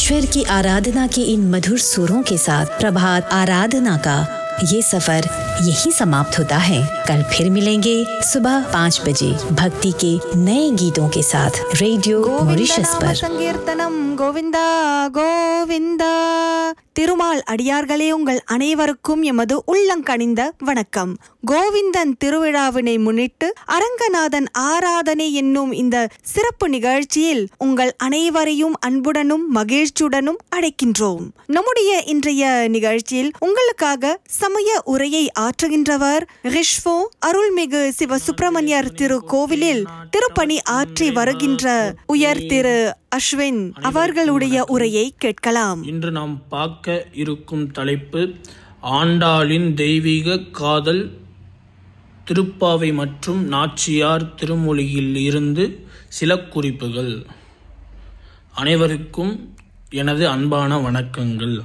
ईश्वर की आराधना के इन मधुर सुरों के साथ प्रभात आराधना का ये सफर यही समाप्त होता है कल फिर मिलेंगे सुबह पाँच बजे भक्ति के नए गीतों के साथ रेडियो मॉरिशस கோவிந்த पर சங்கீர்த்தனம் கோவிந்தா கோவிந்தா திருமால் அடியார்களே உங்கள் அனைவருக்கும் எமது உள்ளங்கனிந்த வணக்கம் கோவிந்தன் திருவிழாவினை முன்னிட்டு அரங்கநாதன் ஆராதனை என்னும் இந்த சிறப்பு நிகழ்ச்சியில் உங்கள் அனைவரையும் அன்புடனும் மகிழ்ச்சியுடனும் அழைக்கின்றோம் நம்முடைய இன்றைய நிகழ்ச்சியில் உங்களுக்காக சமய உரையை ஆற்றுகின்றவர் ரிஷ்வோ அருள்மிகு சிவ சுப்பிரமணியர் திரு கோவிலில் திருப்பணி ஆற்றி வருகின்ற உயர் திரு அஸ்வின் அவர்களுடைய உரையை கேட்கலாம் இன்று நாம் பார்க்க இருக்கும் தலைப்பு ஆண்டாளின் தெய்வீக காதல் திருப்பாவை மற்றும் நாச்சியார் திருமொழியில் இருந்து சில குறிப்புகள் அனைவருக்கும் எனது அன்பான வணக்கங்கள்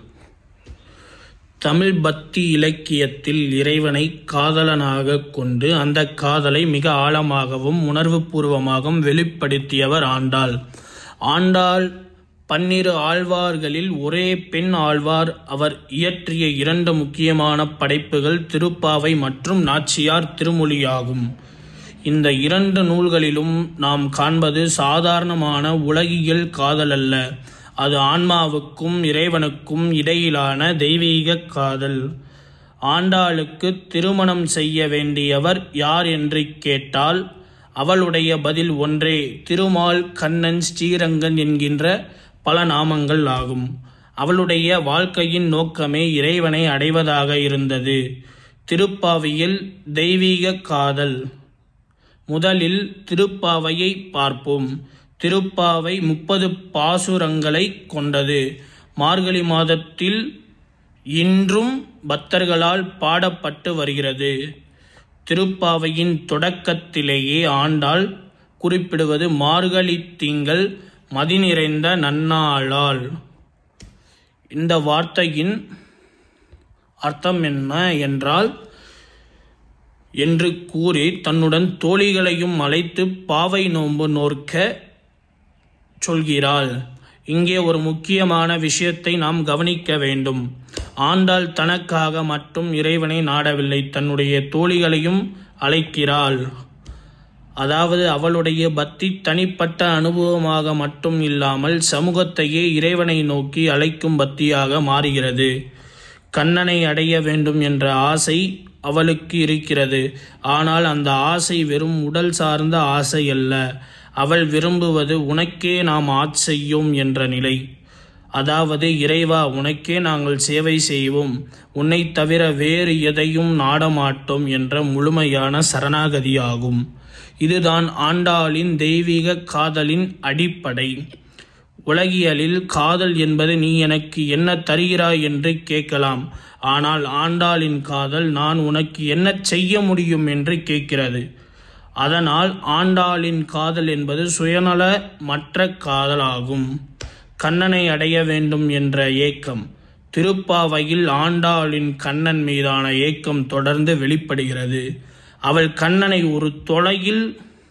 தமிழ் பக்தி இலக்கியத்தில் இறைவனை காதலனாக கொண்டு அந்த காதலை மிக ஆழமாகவும் உணர்வுபூர்வமாகவும் வெளிப்படுத்தியவர் ஆண்டாள் ஆண்டாள் பன்னிரு ஆழ்வார்களில் ஒரே பெண் ஆழ்வார் அவர் இயற்றிய இரண்டு முக்கியமான படைப்புகள் திருப்பாவை மற்றும் நாச்சியார் திருமொழியாகும் இந்த இரண்டு நூல்களிலும் நாம் காண்பது சாதாரணமான உலகியல் காதல் அல்ல அது ஆன்மாவுக்கும் இறைவனுக்கும் இடையிலான தெய்வீக காதல் ஆண்டாளுக்கு திருமணம் செய்ய வேண்டியவர் யார் என்று கேட்டால் அவளுடைய பதில் ஒன்றே திருமால் கண்ணன் ஸ்ரீரங்கன் என்கின்ற பல நாமங்கள் ஆகும் அவளுடைய வாழ்க்கையின் நோக்கமே இறைவனை அடைவதாக இருந்தது திருப்பாவியில் தெய்வீக காதல் முதலில் திருப்பாவையை பார்ப்போம் திருப்பாவை முப்பது பாசுரங்களை கொண்டது மார்கழி மாதத்தில் இன்றும் பக்தர்களால் பாடப்பட்டு வருகிறது திருப்பாவையின் தொடக்கத்திலேயே ஆண்டாள் குறிப்பிடுவது மார்கழி திங்கள் மதி நிறைந்த நன்னாளால் இந்த வார்த்தையின் அர்த்தம் என்ன என்றால் என்று கூறி தன்னுடன் தோழிகளையும் அழைத்து பாவை நோன்பு நோற்க சொல்கிறாள் இங்கே ஒரு முக்கியமான விஷயத்தை நாம் கவனிக்க வேண்டும் ஆண்டாள் தனக்காக மட்டும் இறைவனை நாடவில்லை தன்னுடைய தோழிகளையும் அழைக்கிறாள் அதாவது அவளுடைய பக்தி தனிப்பட்ட அனுபவமாக மட்டும் இல்லாமல் சமூகத்தையே இறைவனை நோக்கி அழைக்கும் பக்தியாக மாறுகிறது கண்ணனை அடைய வேண்டும் என்ற ஆசை அவளுக்கு இருக்கிறது ஆனால் அந்த ஆசை வெறும் உடல் சார்ந்த ஆசை அல்ல அவள் விரும்புவது உனக்கே நாம் ஆட்செய்யோம் என்ற நிலை அதாவது இறைவா உனக்கே நாங்கள் சேவை செய்வோம் உன்னை தவிர வேறு எதையும் நாடமாட்டோம் என்ற முழுமையான சரணாகதியாகும் இதுதான் ஆண்டாளின் தெய்வீக காதலின் அடிப்படை உலகியலில் காதல் என்பது நீ எனக்கு என்ன தருகிறாய் என்று கேட்கலாம் ஆனால் ஆண்டாளின் காதல் நான் உனக்கு என்ன செய்ய முடியும் என்று கேட்கிறது அதனால் ஆண்டாளின் காதல் என்பது சுயநல மற்ற காதலாகும் கண்ணனை அடைய வேண்டும் என்ற ஏக்கம் திருப்பாவையில் ஆண்டாளின் கண்ணன் மீதான ஏக்கம் தொடர்ந்து வெளிப்படுகிறது அவள் கண்ணனை ஒரு தொலையில்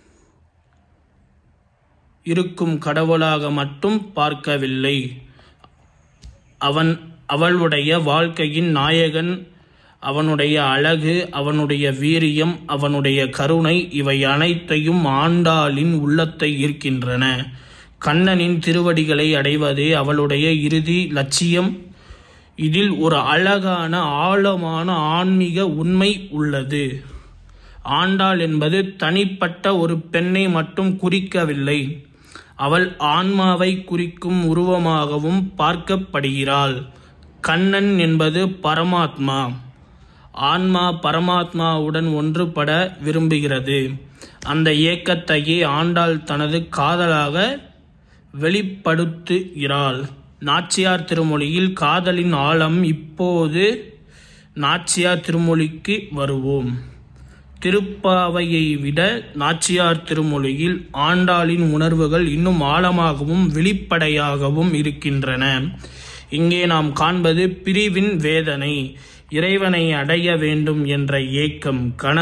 இருக்கும் கடவுளாக மட்டும் பார்க்கவில்லை அவன் அவளுடைய வாழ்க்கையின் நாயகன் அவனுடைய அழகு அவனுடைய வீரியம் அவனுடைய கருணை இவை அனைத்தையும் ஆண்டாளின் உள்ளத்தை ஈர்க்கின்றன கண்ணனின் திருவடிகளை அடைவதே அவளுடைய இறுதி லட்சியம் இதில் ஒரு அழகான ஆழமான ஆன்மீக உண்மை உள்ளது ஆண்டாள் என்பது தனிப்பட்ட ஒரு பெண்ணை மட்டும் குறிக்கவில்லை அவள் ஆன்மாவை குறிக்கும் உருவமாகவும் பார்க்கப்படுகிறாள் கண்ணன் என்பது பரமாத்மா ஆன்மா பரமாத்மாவுடன் ஒன்றுபட விரும்புகிறது அந்த இயக்கத்தையே ஆண்டாள் தனது காதலாக வெளிப்படுத்துகிறாள் நாச்சியார் திருமொழியில் காதலின் ஆழம் இப்போது நாச்சியார் திருமொழிக்கு வருவோம் திருப்பாவையை விட நாச்சியார் திருமொழியில் ஆண்டாளின் உணர்வுகள் இன்னும் ஆழமாகவும் வெளிப்படையாகவும் இருக்கின்றன இங்கே நாம் காண்பது பிரிவின் வேதனை இறைவனை அடைய வேண்டும் என்ற ஏக்கம் கண